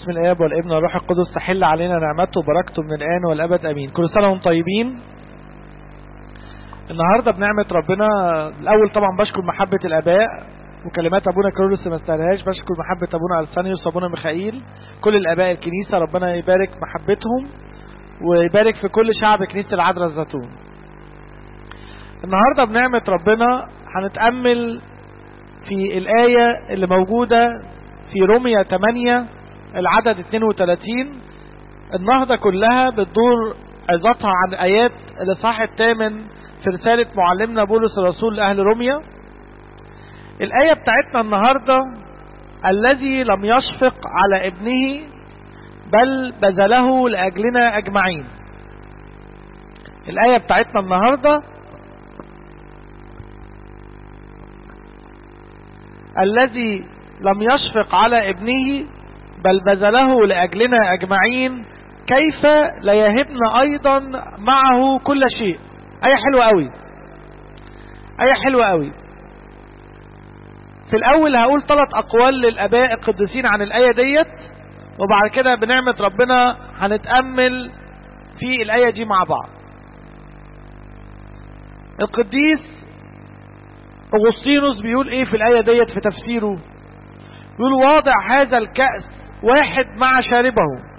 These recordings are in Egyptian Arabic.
باسم الآب والابن والروح القدس تحل علينا نعمته وبركته من الآن والأبد أمين كل سنة وانتم طيبين النهاردة بنعمة ربنا الأول طبعا بشكر محبة الآباء وكلمات أبونا كارولوس ما استهلهاش بشكر محبة أبونا ألسانيوس وأبونا ميخائيل كل الآباء الكنيسة ربنا يبارك محبتهم ويبارك في كل شعب كنيسة العذراء الزيتون النهاردة بنعمة ربنا هنتأمل في الآية اللي موجودة في رومية 8 العدد 32 النهضة كلها بتدور عظتها عن آيات الإصحاح الثامن في رسالة معلمنا بولس الرسول لأهل روميا الآية بتاعتنا النهاردة الذي لم يشفق على ابنه بل بذله لأجلنا أجمعين الآية بتاعتنا النهاردة الذي لم يشفق على ابنه بل بذله لأجلنا أجمعين كيف لا يهبنا أيضا معه كل شيء آية حلوة قوي آية حلوة قوي في الأول هقول ثلاث أقوال للآباء القديسين عن الآية ديت وبعد كده بنعمة ربنا هنتأمل في الآية دي مع بعض القديس أغسطينوس بيقول ايه في الآية ديت في تفسيره يقول واضع هذا الكأس واحد مع شاربه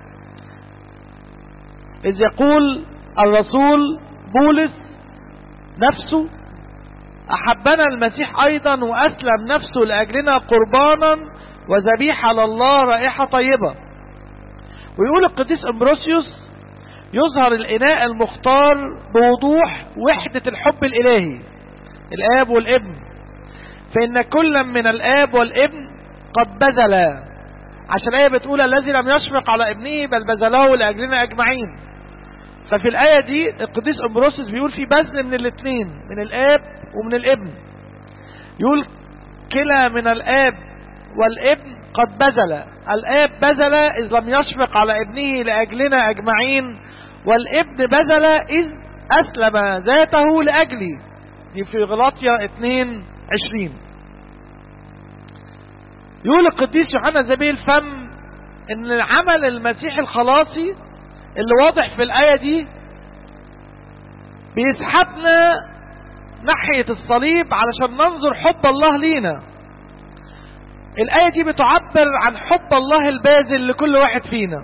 إذ يقول الرسول بولس نفسه أحبنا المسيح أيضا وأسلم نفسه لأجلنا قربانا وذبيحة لله رائحة طيبة ويقول القديس أمبروسيوس يظهر الإناء المختار بوضوح وحدة الحب الإلهي الآب والابن فإن كل من الآب والابن قد بذل عشان الآية بتقول الذي لم يشفق على ابنه بل بذله لأجلنا أجمعين ففي الآية دي القديس أمبروسيس بيقول في بذل من الاثنين من الآب ومن الابن يقول كلا من الآب والابن قد بذل الآب بذل إذ لم يشفق على ابنه لأجلنا أجمعين والابن بذل إذ أسلم ذاته لأجلي دي في غلاطيا 22 يقول القديس يوحنا زبيل الفم ان عمل المسيح الخلاصي اللي واضح في الآية دي بيسحبنا ناحية الصليب علشان ننظر حب الله لينا الآية دي بتعبر عن حب الله الباذل لكل واحد فينا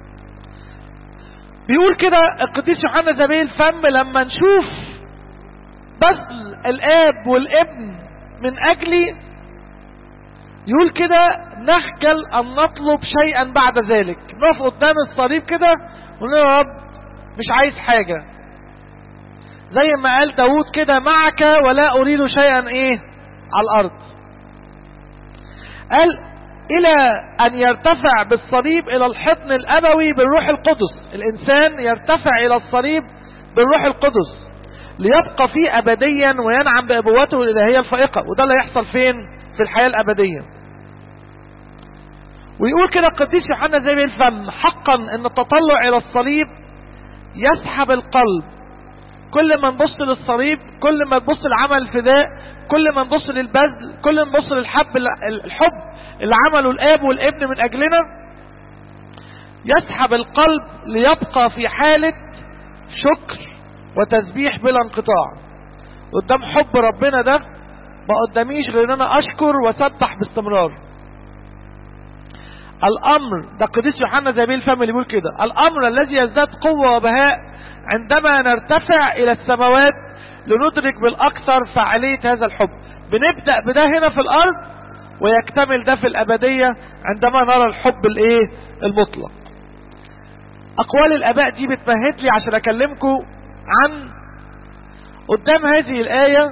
بيقول كده القديس يوحنا زبيل الفم لما نشوف بذل الآب والابن من أجلي يقول كده نخجل أن نطلب شيئا بعد ذلك نقف قدام الصليب كده ونقول يا رب مش عايز حاجة زي ما قال داود كده معك ولا أريد شيئا إيه على الأرض قال إلى أن يرتفع بالصليب إلى الحضن الأبوي بالروح القدس الإنسان يرتفع إلى الصليب بالروح القدس ليبقى فيه أبديا وينعم بأبوته الإلهية الفائقة وده اللي هيحصل فين في الحياة الأبدية ويقول كده القديس يوحنا زي الفم حقا ان التطلع الى الصليب يسحب القلب كل ما نبص للصليب كل ما تبص لعمل الفداء كل ما نبص للبذل كل ما نبص للحب الحب اللي عمله الاب والابن من اجلنا يسحب القلب ليبقى في حالة شكر وتسبيح بلا انقطاع قدام حب ربنا ده ما قداميش غير ان انا اشكر واسبح باستمرار الامر ده القديس يوحنا زي الفم اللي بيقول كده الامر الذي يزداد قوة وبهاء عندما نرتفع الى السماوات لندرك بالاكثر فعالية هذا الحب بنبدأ بده هنا في الارض ويكتمل ده في الابدية عندما نرى الحب الايه المطلق اقوال الاباء دي بتمهد لي عشان اكلمكم عن قدام هذه الايه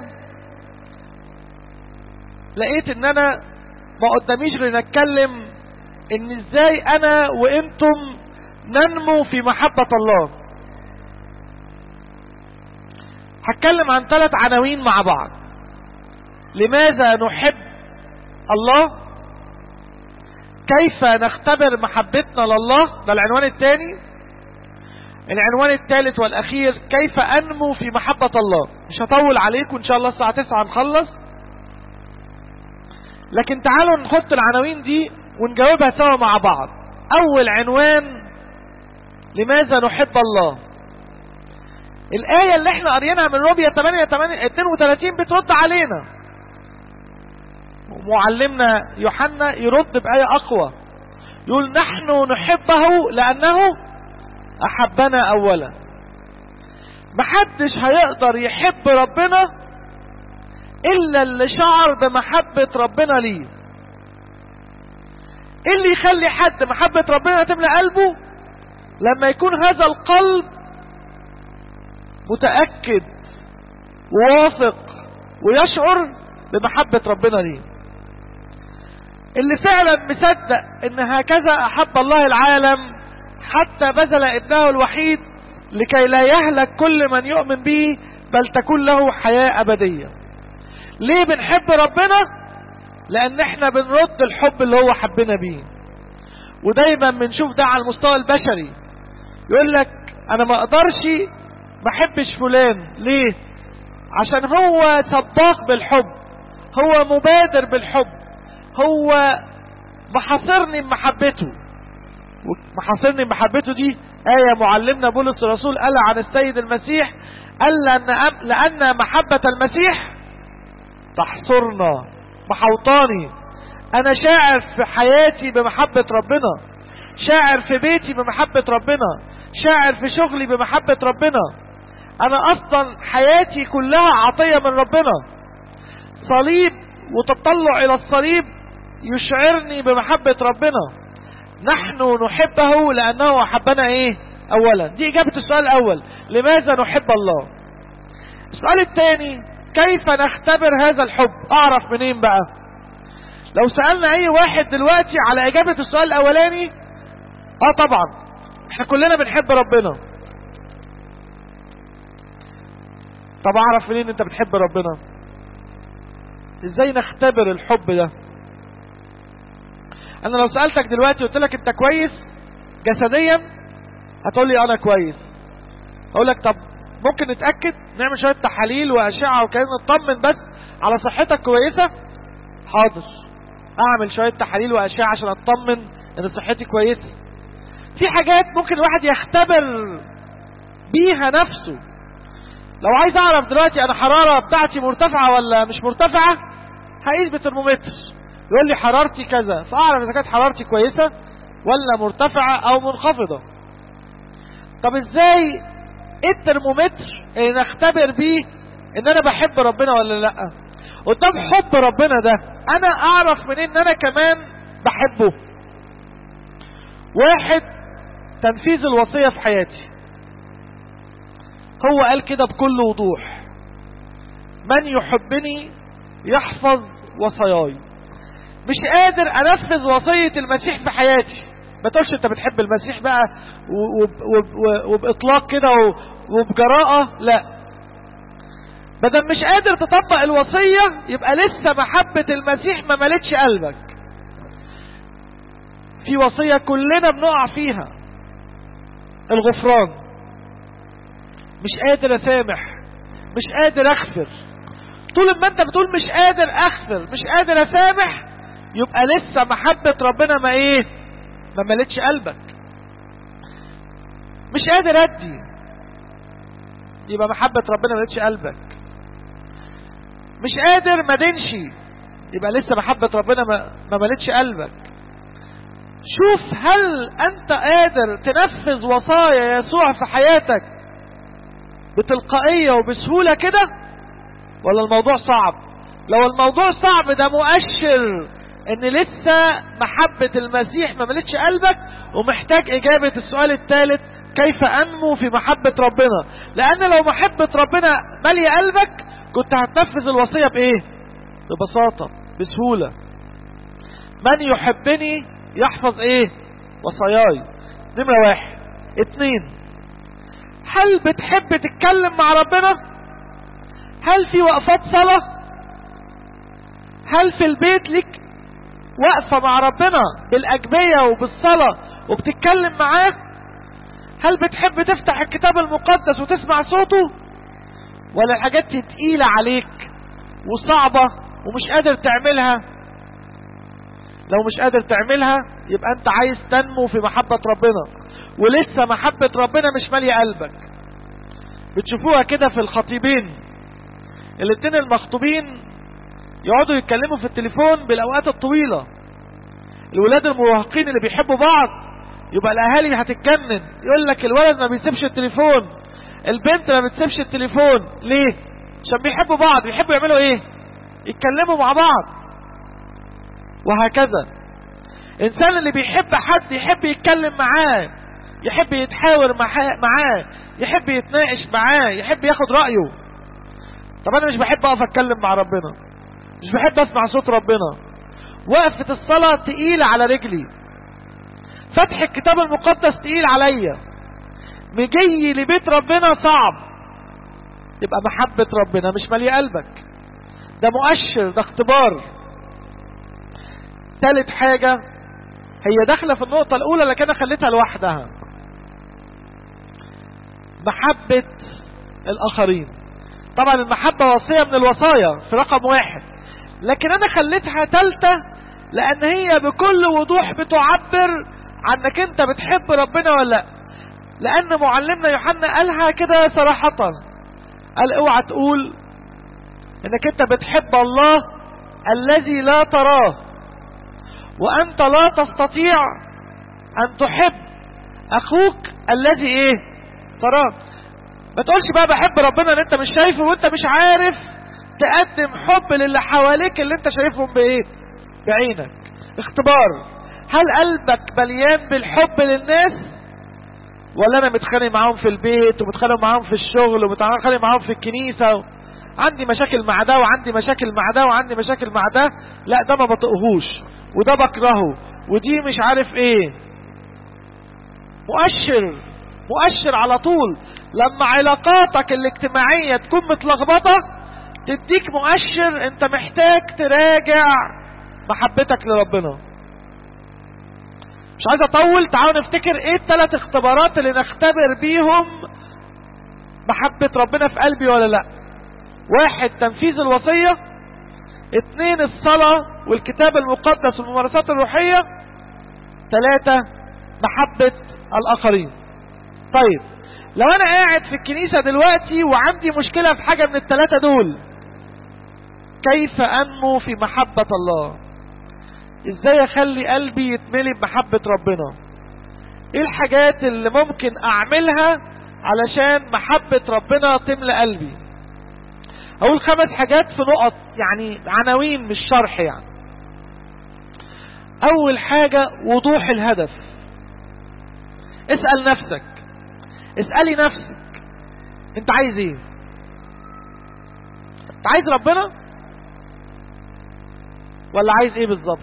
لقيت ان انا ما قداميش غير نتكلم ان ازاي انا وانتم ننمو في محبة الله هتكلم عن ثلاث عناوين مع بعض لماذا نحب الله كيف نختبر محبتنا لله ده العنوان الثاني العنوان الثالث والاخير كيف انمو في محبة الله مش هطول عليكم ان شاء الله الساعة 9 هنخلص لكن تعالوا نحط العناوين دي ونجاوبها سوا مع بعض اول عنوان لماذا نحب الله الآية اللي احنا قريناها من روبيا 8 8 32 بترد علينا معلمنا يوحنا يرد بآية أقوى يقول نحن نحبه لأنه أحبنا أولا محدش هيقدر يحب ربنا إلا اللي شعر بمحبة ربنا ليه إيه اللي يخلي حد محبة ربنا تملى قلبه لما يكون هذا القلب متأكد وواثق ويشعر بمحبة ربنا ليه اللي فعلا مصدق ان هكذا احب الله العالم حتى بذل ابنه الوحيد لكي لا يهلك كل من يؤمن به بل تكون له حياة ابدية ليه بنحب ربنا لان احنا بنرد الحب اللي هو حبنا بيه ودايما بنشوف ده على المستوى البشري يقول لك انا ما اقدرش ما احبش فلان ليه عشان هو سباق بالحب هو مبادر بالحب هو محاصرني بمحبته محاصرني بمحبته دي آية معلمنا بولس الرسول قال عن السيد المسيح قال لأن, لأن محبة المسيح تحصرنا محوطاني أنا شاعر في حياتي بمحبة ربنا شاعر في بيتي بمحبة ربنا شاعر في شغلي بمحبة ربنا أنا أصلا حياتي كلها عطية من ربنا صليب وتطلع إلى الصليب يشعرني بمحبة ربنا نحن نحبه لأنه أحبنا إيه أولا دي إجابة السؤال الأول لماذا نحب الله السؤال الثاني كيف نختبر هذا الحب أعرف منين بقى لو سألنا أي واحد دلوقتي على إجابة السؤال الأولاني آه طبعا احنا كلنا بنحب ربنا طب أعرف منين أنت بتحب ربنا إزاي نختبر الحب ده انا لو سألتك دلوقتي قلت لك انت كويس جسديا هتقول لي انا كويس اقول لك طب ممكن نتأكد نعمل شوية تحاليل واشعة وكذا نطمن بس على صحتك كويسة حاضر اعمل شوية تحاليل واشعة عشان اطمن ان صحتي كويسة في حاجات ممكن الواحد يختبر بيها نفسه لو عايز اعرف دلوقتي انا حرارة بتاعتي مرتفعة ولا مش مرتفعة هقيس بترمومتر يقول لي حرارتي كذا فاعرف اذا كانت حرارتي كويسة ولا مرتفعة او منخفضة طب ازاي ايه الترمومتر اللي نختبر بيه ان انا بحب ربنا ولا لا قدام حب ربنا ده انا اعرف من ان انا كمان بحبه واحد تنفيذ الوصية في حياتي هو قال كده بكل وضوح من يحبني يحفظ وصاياي مش قادر انفذ وصية المسيح في حياتي ما تقولش انت بتحب المسيح بقى وباطلاق كده وبجراءة لا بدل مش قادر تطبق الوصية يبقى لسه محبة المسيح ما ملتش قلبك في وصية كلنا بنقع فيها الغفران مش قادر اسامح مش قادر اغفر طول ما انت بتقول مش قادر اغفر مش قادر اسامح يبقى لسه محبة ربنا ما ايه ما ملتش قلبك مش قادر ادي يبقى محبة ربنا ما ملتش قلبك مش قادر ما دينشي يبقى لسه محبة ربنا ما, ما ملتش قلبك شوف هل انت قادر تنفذ وصايا يسوع في حياتك بتلقائية وبسهولة كده ولا الموضوع صعب لو الموضوع صعب ده مؤشر ان لسه محبة المسيح ما ملتش قلبك ومحتاج اجابة السؤال الثالث كيف انمو في محبة ربنا لان لو محبة ربنا مالية قلبك كنت هتنفذ الوصية بايه ببساطة بسهولة من يحبني يحفظ ايه وصاياي نمرة واحد اتنين هل بتحب تتكلم مع ربنا هل في وقفات صلاة هل في البيت لك واقفة مع ربنا بالأجبية وبالصلاة وبتتكلم معاه هل بتحب تفتح الكتاب المقدس وتسمع صوته ولا الحاجات تقيلة عليك وصعبة ومش قادر تعملها لو مش قادر تعملها يبقى انت عايز تنمو في محبة ربنا ولسه محبة ربنا مش مالية قلبك بتشوفوها كده في الخطيبين الاتنين المخطوبين يقعدوا يتكلموا في التليفون بالاوقات الطويلة الولاد المراهقين اللي بيحبوا بعض يبقى الاهالي هتتجنن يقول لك الولد ما بيسيبش التليفون البنت ما بتسيبش التليفون ليه عشان بيحبوا بعض بيحبوا يعملوا ايه يتكلموا مع بعض وهكذا انسان اللي بيحب حد يحب يتكلم معاه يحب يتحاور معاه يحب يتناقش معاه يحب ياخد رأيه طب انا مش بحب اقف اتكلم مع ربنا مش بحب اسمع صوت ربنا وقفة الصلاة تقيلة على رجلي فتح الكتاب المقدس تقيل عليا مجي لبيت ربنا صعب يبقى محبة ربنا مش مالية قلبك ده مؤشر ده اختبار تالت حاجة هي داخلة في النقطة الأولى لكن أنا خليتها لوحدها محبة الآخرين طبعا المحبة وصية من الوصايا في رقم واحد لكن أنا خليتها تالتة لأن هي بكل وضوح بتعبر عنك أنت بتحب ربنا ولا لا لأن معلمنا يوحنا قالها كده صراحة قال اوعى تقول انك انت بتحب الله الذي لا تراه وانت لا تستطيع ان تحب اخوك الذي ايه تراه ما تقولش بقى بحب ربنا اللي انت مش شايفه وانت مش عارف تقدم حب للي حواليك اللي انت شايفهم بايه بعينك اختبار هل قلبك مليان بالحب للناس ولا انا متخانق معاهم في البيت ومتخانق معاهم في الشغل ومتخانق معاهم في الكنيسة و... عندي مشاكل مع ده وعندي مشاكل مع ده وعندي مشاكل مع ده لا ده ما بطقهوش وده بكرهه ودي مش عارف ايه مؤشر مؤشر على طول لما علاقاتك الاجتماعية تكون متلخبطة تديك مؤشر انت محتاج تراجع محبتك لربنا مش عايز اطول تعالوا نفتكر ايه الثلاث اختبارات اللي نختبر بيهم محبة ربنا في قلبي ولا لا واحد تنفيذ الوصية اتنين الصلاة والكتاب المقدس والممارسات الروحية ثلاثة محبة الآخرين طيب لو أنا قاعد في الكنيسة دلوقتي وعندي مشكلة في حاجة من الثلاثة دول كيف أنمو في محبة الله ازاي اخلي قلبي يتملي بمحبة ربنا ايه الحاجات اللي ممكن اعملها علشان محبة ربنا تملى قلبي اقول خمس حاجات في نقط يعني عناوين مش شرح يعني اول حاجة وضوح الهدف اسأل نفسك اسألي نفسك انت عايز ايه انت عايز ربنا ولا عايز ايه بالظبط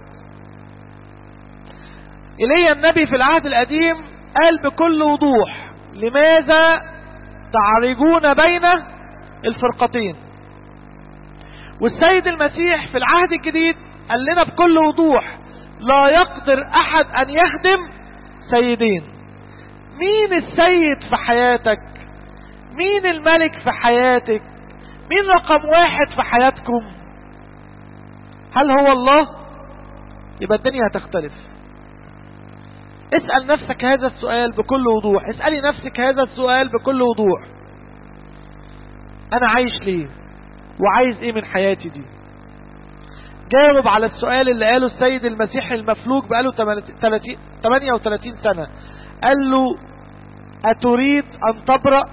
إلي النبي في العهد القديم قال بكل وضوح لماذا تعرجون بين الفرقتين والسيد المسيح في العهد الجديد قال لنا بكل وضوح لا يقدر أحد أن يخدم سيدين مين السيد في حياتك مين الملك في حياتك مين رقم واحد في حياتكم هل هو الله يبقى الدنيا هتختلف اسأل نفسك هذا السؤال بكل وضوح اسألي نفسك هذا السؤال بكل وضوح انا عايش ليه وعايز ايه من حياتي دي جاوب على السؤال اللي قاله السيد المسيح المفلوج بقاله 38 سنة قال له أتريد أن تبرأ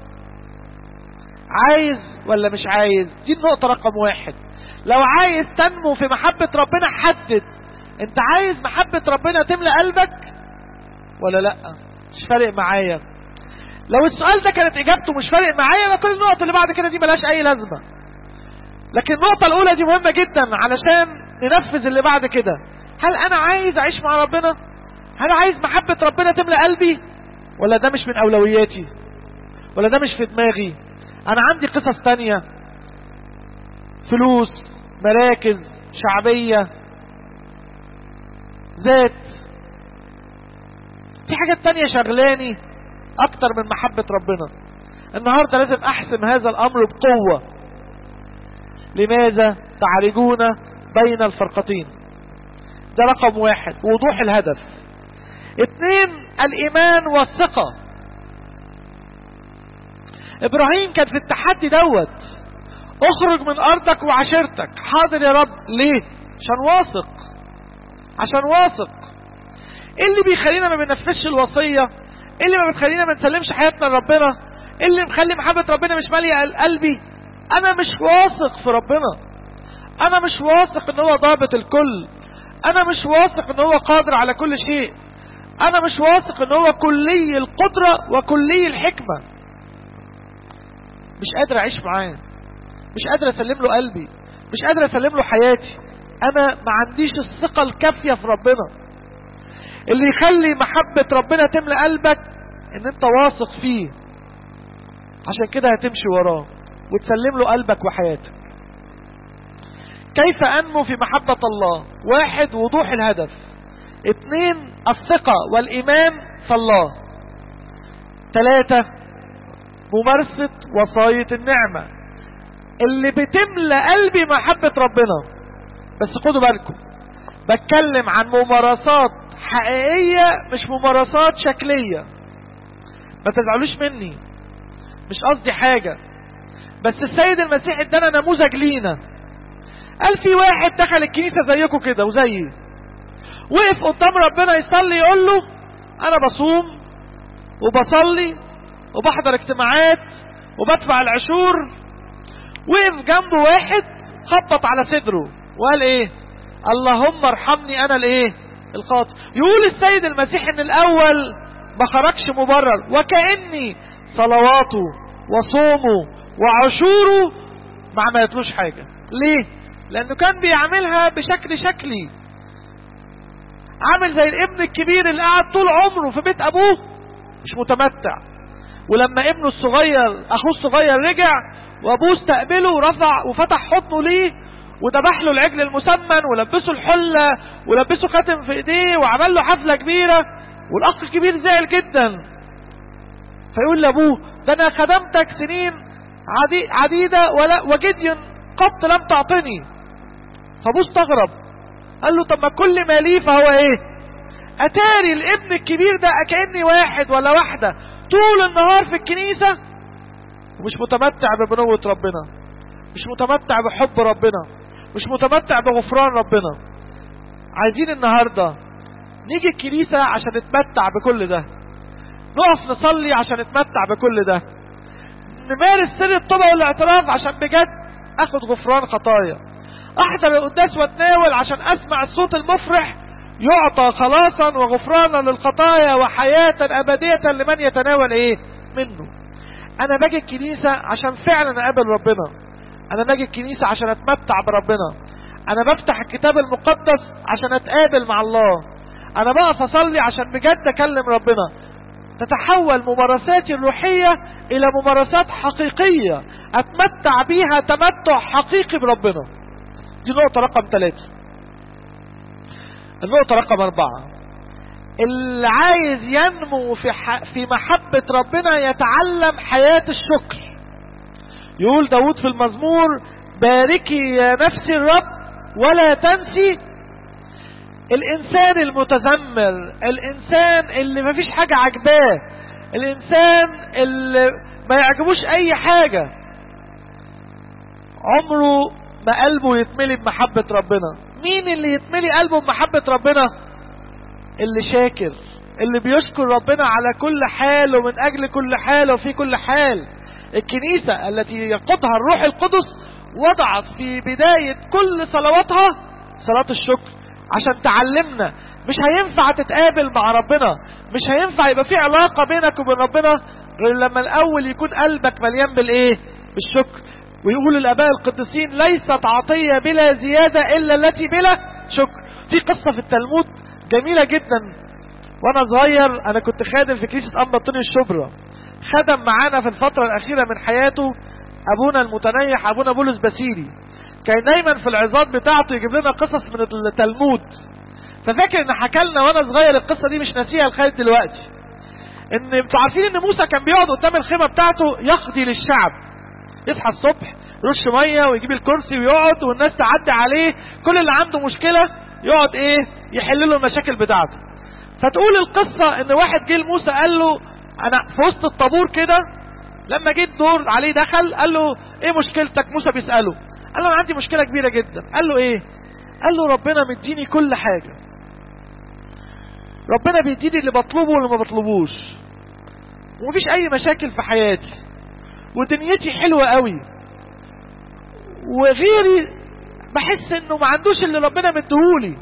عايز ولا مش عايز دي النقطة رقم واحد لو عايز تنمو في محبة ربنا حدد انت عايز محبة ربنا تملى قلبك ولا لا مش فارق معايا لو السؤال ده كانت اجابته مش فارق معايا يبقى كل النقط اللي بعد كده دي ملهاش اي لازمه لكن النقطه الاولى دي مهمه جدا علشان ننفذ اللي بعد كده هل انا عايز اعيش مع ربنا هل عايز محبه ربنا تملى قلبي ولا ده مش من اولوياتي ولا ده مش في دماغي انا عندي قصص تانية فلوس مراكز شعبيه ذات في حاجات تانية شغلاني اكتر من محبة ربنا النهاردة لازم احسم هذا الامر بقوة لماذا تعرجون بين الفرقتين ده رقم واحد وضوح الهدف اتنين الايمان والثقة ابراهيم كان في التحدي دوت اخرج من ارضك وعشيرتك حاضر يا رب ليه عشان واثق عشان واثق ايه اللي بيخلينا ما بننفذش الوصية ايه اللي ما بتخلينا ما نسلمش حياتنا لربنا ايه اللي مخلي محبة ربنا مش مالية قلبي انا مش واثق في ربنا انا مش واثق ان هو ضابط الكل انا مش واثق ان هو قادر على كل شيء انا مش واثق ان هو كلي القدرة وكلي الحكمة مش قادر اعيش معاه مش قادر اسلم له قلبي مش قادر اسلم له حياتي انا ما عنديش الثقة الكافية في ربنا اللي يخلي محبة ربنا تملى قلبك ان انت واثق فيه عشان كده هتمشي وراه وتسلم له قلبك وحياتك كيف انمو في محبة الله واحد وضوح الهدف اثنين الثقة والايمان في الله ثلاثة ممارسة وصاية النعمة اللي بتملى قلبي محبة ربنا بس خدوا بالكم بتكلم عن ممارسات حقيقية مش ممارسات شكلية ما تزعلوش مني مش قصدي حاجة بس السيد المسيح ادانا نموذج لينا قال في واحد دخل الكنيسة زيكم كده وزيي وقف قدام ربنا يصلي يقول له انا بصوم وبصلي وبحضر اجتماعات وبدفع العشور وقف جنبه واحد خبط على صدره وقال ايه اللهم ارحمني انا الايه الخاطئ يقول السيد المسيح ان الاول ما خرجش مبرر وكأني صلواته وصومه وعشوره ما عملتلوش حاجة ليه لانه كان بيعملها بشكل شكلي عامل زي الابن الكبير اللي قعد طول عمره في بيت ابوه مش متمتع ولما ابنه الصغير اخوه الصغير رجع وابوه استقبله ورفع وفتح حضنه ليه وذبح له العجل المسمن ولبسه الحلة ولبسه خاتم في ايديه وعمل له حفلة كبيرة والاخ الكبير زعل جدا فيقول لابوه ده انا خدمتك سنين عدي عديدة ولا وجدي قط لم تعطني فابوه استغرب قال له طب ما كل ما لي فهو ايه اتاري الابن الكبير ده كأني واحد ولا واحدة طول النهار في الكنيسة ومش متمتع ببنوة ربنا مش متمتع بحب ربنا مش متمتع بغفران ربنا عايزين النهاردة نيجي الكنيسة عشان نتمتع بكل ده نقف نصلي عشان نتمتع بكل ده نمارس سر الطبع والاعتراف عشان بجد اخد غفران خطايا احضر القداس واتناول عشان اسمع الصوت المفرح يعطى خلاصا وغفرانا للخطايا وحياة ابدية لمن يتناول ايه منه انا باجي الكنيسة عشان فعلا اقابل ربنا انا باجي الكنيسة عشان اتمتع بربنا انا بفتح الكتاب المقدس عشان اتقابل مع الله انا بقف اصلي عشان بجد اكلم ربنا تتحول ممارساتي الروحية الى ممارسات حقيقية اتمتع بيها تمتع حقيقي بربنا دي نقطة رقم ثلاثة النقطة رقم أربعة اللي عايز ينمو في ح... في محبة ربنا يتعلم حياة الشكر يقول داود في المزمور باركي يا نفسي الرب ولا تنسي الإنسان المتذمر الإنسان اللي مفيش حاجة عجباه الإنسان اللي ما يعجبوش أي حاجة عمره ما قلبه يتملي بمحبة ربنا مين اللي يتملي قلبه بمحبة ربنا اللي شاكر اللي بيشكر ربنا على كل حال ومن أجل كل حال وفي كل حال الكنيسة التي يقودها الروح القدس وضعت في بداية كل صلواتها صلاة الشكر عشان تعلمنا مش هينفع تتقابل مع ربنا مش هينفع يبقى في علاقة بينك وبين ربنا غير لما الأول يكون قلبك مليان بالإيه بالشكر ويقول الآباء القديسين ليست عطية بلا زيادة إلا التي بلا شكر في قصة في التلمود جميلة جدا وأنا صغير أنا كنت خادم في كنيسة أنبا طني الشبرا خدم معانا في الفترة الأخيرة من حياته أبونا المتنيح أبونا بولس باسيلي كان دايما في العظات بتاعته يجيب لنا قصص من التلمود ففاكر ان حكى لنا وانا صغير القصه دي مش ناسيها لغايه دلوقتي ان انتوا عارفين ان موسى كان بيقعد قدام الخيمه بتاعته يقضي للشعب يصحى الصبح يرش ميه ويجيب الكرسي ويقعد والناس تعدي عليه كل اللي عنده مشكله يقعد ايه يحل له المشاكل بتاعته فتقول القصة ان واحد جه لموسى قال له انا في وسط الطابور كده لما جيت دور عليه دخل قال له ايه مشكلتك موسى بيسأله قال له انا عندي مشكلة كبيرة جدا قال له ايه قال له ربنا مديني كل حاجة ربنا بيديني اللي بطلبه واللي ما بطلبوش ومفيش اي مشاكل في حياتي ودنيتي حلوة قوي وغيري بحس انه ما عندوش اللي ربنا مديهولي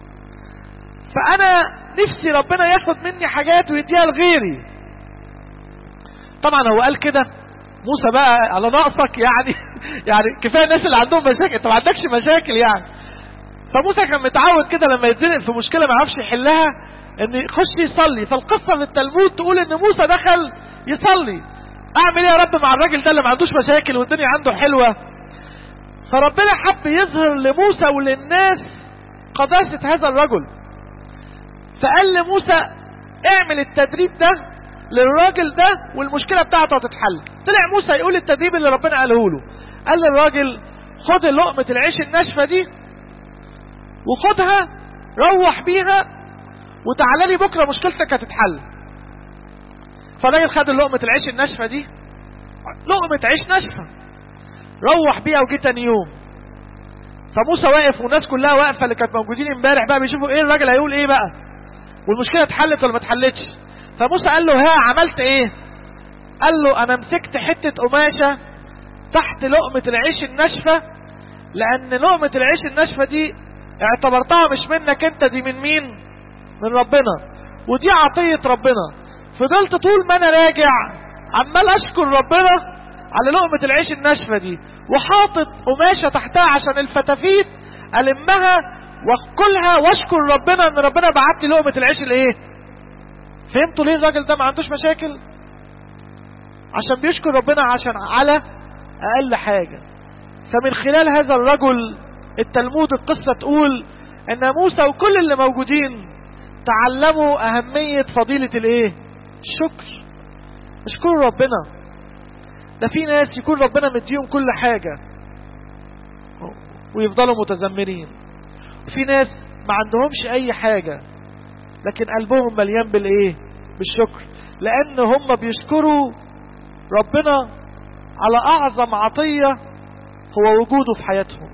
فانا نفسي ربنا ياخد مني حاجات ويديها لغيري طبعا هو قال كده موسى بقى على ناقصك يعني يعني كفايه الناس اللي عندهم مشاكل انت ما عندكش مشاكل يعني فموسى كان متعود كده لما يتزنق في مشكله ما يعرفش يحلها ان يخش يصلي فالقصه في التلمود تقول ان موسى دخل يصلي اعمل ايه يا رب مع الراجل ده اللي ما عندوش مشاكل والدنيا عنده حلوه فربنا حب يظهر لموسى وللناس قداسه هذا الرجل فقال لموسى اعمل التدريب ده للراجل ده والمشكله بتاعته هتتحل طلع موسى يقول التدريب اللي ربنا قاله له قال للراجل خد لقمه العيش الناشفه دي وخدها روح بيها وتعالى لي بكره مشكلتك هتتحل فالراجل خد لقمه العيش الناشفه دي لقمه عيش ناشفه روح بيها وجه تاني يوم فموسى واقف والناس كلها واقفه اللي كانت موجودين امبارح بقى بيشوفوا ايه الراجل هيقول ايه بقى والمشكله اتحلت ولا ما اتحلتش فموسى قال له ها عملت ايه قال له انا مسكت حته قماشه تحت لقمه العيش الناشفه لان لقمه العيش الناشفه دي اعتبرتها مش منك انت دي من مين من ربنا ودي عطيه ربنا فضلت طول ما انا راجع عمال اشكر ربنا على لقمه العيش الناشفه دي وحاطط قماشه تحتها عشان الفتافيت المها واكلها واشكر ربنا ان ربنا بعت لي لقمه العيش الايه فهمتوا ليه الراجل ده ما عندوش مشاكل عشان بيشكر ربنا عشان على اقل حاجه فمن خلال هذا الرجل التلمود القصه تقول ان موسى وكل اللي موجودين تعلموا اهميه فضيله الايه الشكر اشكروا ربنا ده في ناس يكون ربنا مديهم كل حاجه ويفضلوا متذمرين في ناس ما عندهمش اي حاجة لكن قلبهم مليان بالايه بالشكر لان هم بيشكروا ربنا على اعظم عطية هو وجوده في حياتهم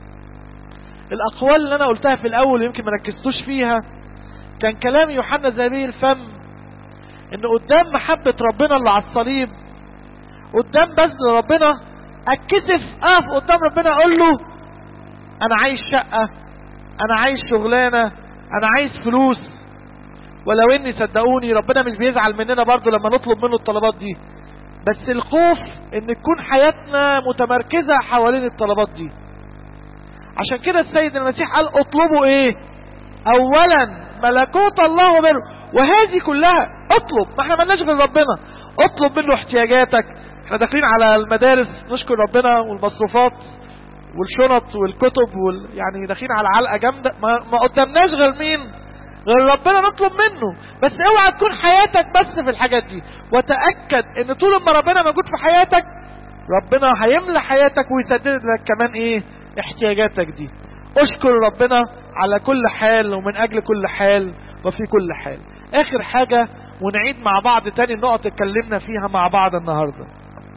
الاقوال اللي انا قلتها في الاول يمكن ما ركزتوش فيها كان كلام يوحنا ذهبي الفم ان قدام محبة ربنا اللي على الصليب قدام بذل ربنا اتكسف اقف قدام ربنا اقول له انا عايز شقة انا عايز شغلانة انا عايز فلوس ولو اني صدقوني ربنا مش بيزعل مننا برضو لما نطلب منه الطلبات دي بس الخوف ان تكون حياتنا متمركزة حوالين الطلبات دي عشان كده السيد المسيح قال اطلبوا ايه اولا ملكوت الله وبره وهذه كلها اطلب ما احنا مالناش غير ربنا اطلب منه احتياجاتك احنا داخلين على المدارس نشكر ربنا والمصروفات والشنط والكتب وال... يعني داخلين على علقه جامده ما... ما قدامناش غير مين غير ربنا نطلب منه بس اوعى تكون حياتك بس في الحاجات دي وتاكد ان طول ما ربنا موجود في حياتك ربنا هيملى حياتك ويسدد لك كمان ايه احتياجاتك دي اشكر ربنا على كل حال ومن اجل كل حال وفي كل حال اخر حاجة ونعيد مع بعض تاني النقط اتكلمنا فيها مع بعض النهاردة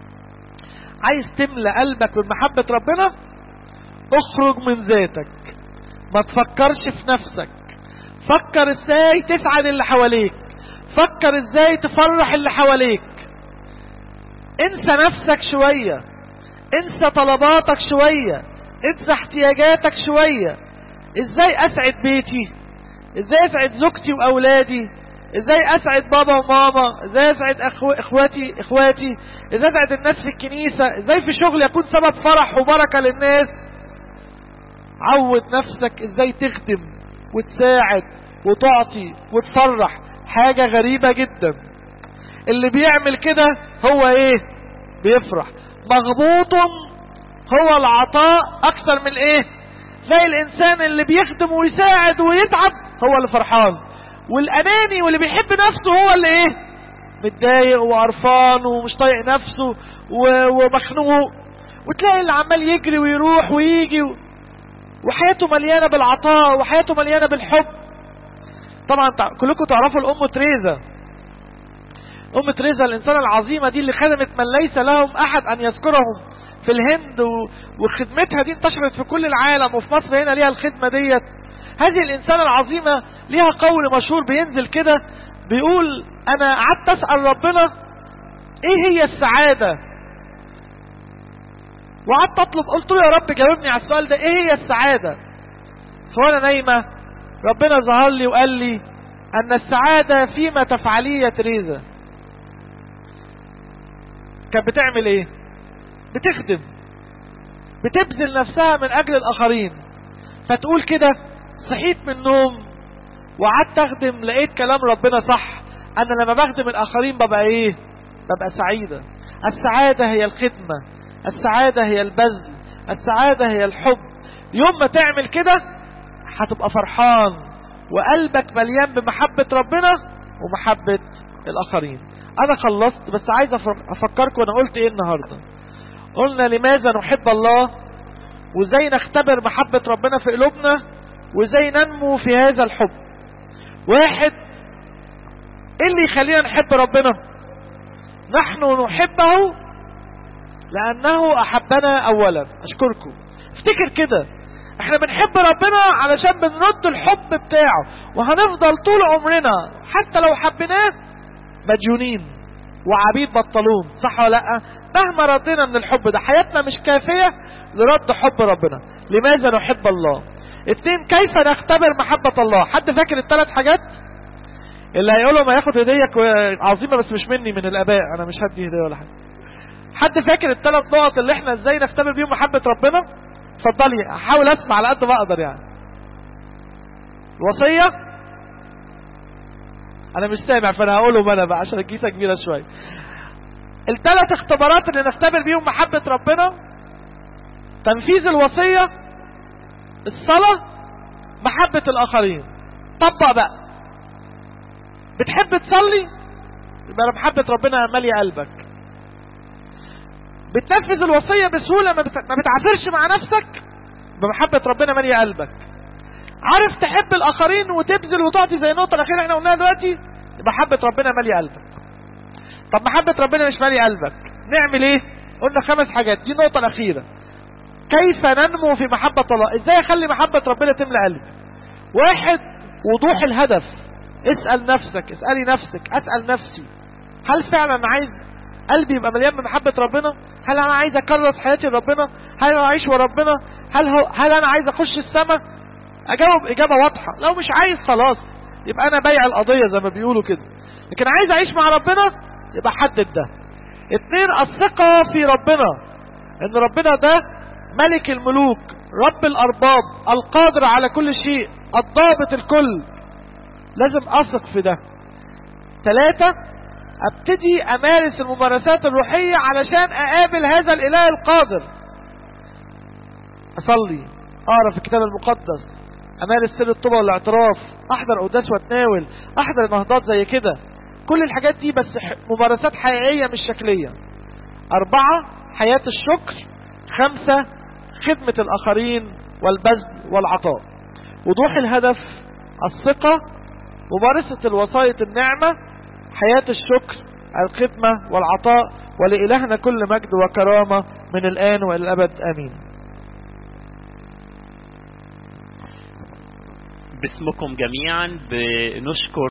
عايز تملى قلبك من محبة ربنا اخرج من ذاتك ما تفكرش في نفسك فكر ازاي تسعد اللي حواليك فكر ازاي تفرح اللي حواليك انسى نفسك شوية انسى طلباتك شوية انسى احتياجاتك شوية ازاي اسعد بيتي ازاي اسعد زوجتي واولادي ازاي اسعد بابا وماما ازاي اسعد أخو... اخواتي اخواتي ازاي اسعد الناس في الكنيسة ازاي في شغل يكون سبب فرح وبركة للناس عود نفسك ازاي تخدم وتساعد وتعطي وتفرح حاجة غريبة جدا اللي بيعمل كده هو ايه بيفرح مغبوط هو العطاء اكثر من ايه زي الانسان اللي بيخدم ويساعد ويتعب هو اللي فرحان والاناني واللي بيحب نفسه هو اللي ايه متضايق وقرفان ومش طايق نفسه ومخنوق وتلاقي اللي عمال يجري ويروح ويجي و... وحياته مليانة بالعطاء وحياته مليانة بالحب طبعا تع- كلكم تعرفوا الام تريزا ام تريزا الانسانه العظيمه دي اللي خدمت من ليس لهم احد ان يذكرهم في الهند و... وخدمتها دي انتشرت في كل العالم وفي مصر هنا ليها الخدمه ديت هذه الانسانه العظيمه ليها قول مشهور بينزل كده بيقول انا قعدت اسال ربنا ايه هي السعاده وقعدت اطلب قلت له يا رب جاوبني على السؤال ده ايه هي السعاده فوانا نايمه ربنا ظهر لي وقال لي ان السعاده فيما تفعليه يا تريزا كانت بتعمل ايه بتخدم بتبذل نفسها من اجل الاخرين فتقول كده صحيت من النوم وقعدت اخدم لقيت كلام ربنا صح انا لما بخدم الاخرين ببقى ايه ببقى سعيدة السعادة هي الخدمة السعادة هي البذل السعادة هي الحب يوم ما تعمل كده هتبقى فرحان وقلبك مليان بمحبة ربنا ومحبة الآخرين أنا خلصت بس عايز أفر- أفكركم أنا قلت إيه النهاردة قلنا لماذا نحب الله وإزاي نختبر محبة ربنا في قلوبنا وإزاي ننمو في هذا الحب واحد إيه اللي يخلينا نحب ربنا نحن نحبه لأنه أحبنا أولا أشكركم افتكر كده احنا بنحب ربنا علشان بنرد الحب بتاعه وهنفضل طول عمرنا حتى لو حبيناه مديونين وعبيد بطلون صح ولا لا مهما ردينا من الحب ده حياتنا مش كافية لرد حب ربنا لماذا نحب الله اتنين كيف نختبر محبة الله حد فاكر الثلاث حاجات اللي هيقولوا ما ياخد هدية كو- عظيمة بس مش مني من الاباء انا مش هدي هدية ولا حاجة حد فاكر الثلاث نقط اللي احنا ازاي نختبر بيهم محبة ربنا اتفضلي هحاول اسمع على قد ما اقدر يعني الوصية انا مش سامع فانا هقولهم انا بقى عشان الكيسة كبيرة شوية الثلاث اختبارات اللي نختبر بيهم محبة ربنا تنفيذ الوصية الصلاة محبة الآخرين طبق بقى بتحب تصلي يبقى محبة ربنا مالية قلبك بتنفذ الوصية بسهولة ما بت- ما بتعافرش مع نفسك بمحبة ربنا مالية قلبك عارف تحب الآخرين وتبذل وتعطي زي النقطة الأخيرة احنا قلناها دلوقتي يبقى محبة ربنا مالية قلبك طب محبة ربنا مش مالية قلبك نعمل ايه قلنا خمس حاجات دي النقطة الأخيرة كيف ننمو في محبة الله ازاي اخلي محبة ربنا تملى قلبي واحد وضوح الهدف اسأل نفسك اسألي نفسك اسأل نفسي هل فعلا عايز قلبي يبقى مليان بمحبة ربنا هل انا عايز اكرس حياتي لربنا هل انا اعيش وربنا هل هو هل انا عايز اخش السماء اجاوب اجابة واضحة لو مش عايز خلاص يبقى انا بايع القضية زي ما بيقولوا كده لكن عايز اعيش مع ربنا يبقى حدد ده اتنين الثقة في ربنا ان ربنا ده ملك الملوك رب الارباب القادر على كل شيء الضابط الكل لازم اثق في ده ثلاثة ابتدي امارس الممارسات الروحية علشان اقابل هذا الاله القادر اصلي اقرا في الكتاب المقدس امارس سر الطوبة والاعتراف احضر قداس واتناول احضر نهضات زي كده كل الحاجات دي بس ح- ممارسات حقيقية مش شكلية أربعة حياة الشكر خمسة خدمة الآخرين والبذل والعطاء وضوح الهدف الثقة ممارسة الوصاية النعمة حياة الشكر الخدمة والعطاء ولإلهنا كل مجد وكرامة من الآن وإلى الأبد آمين باسمكم جميعا بنشكر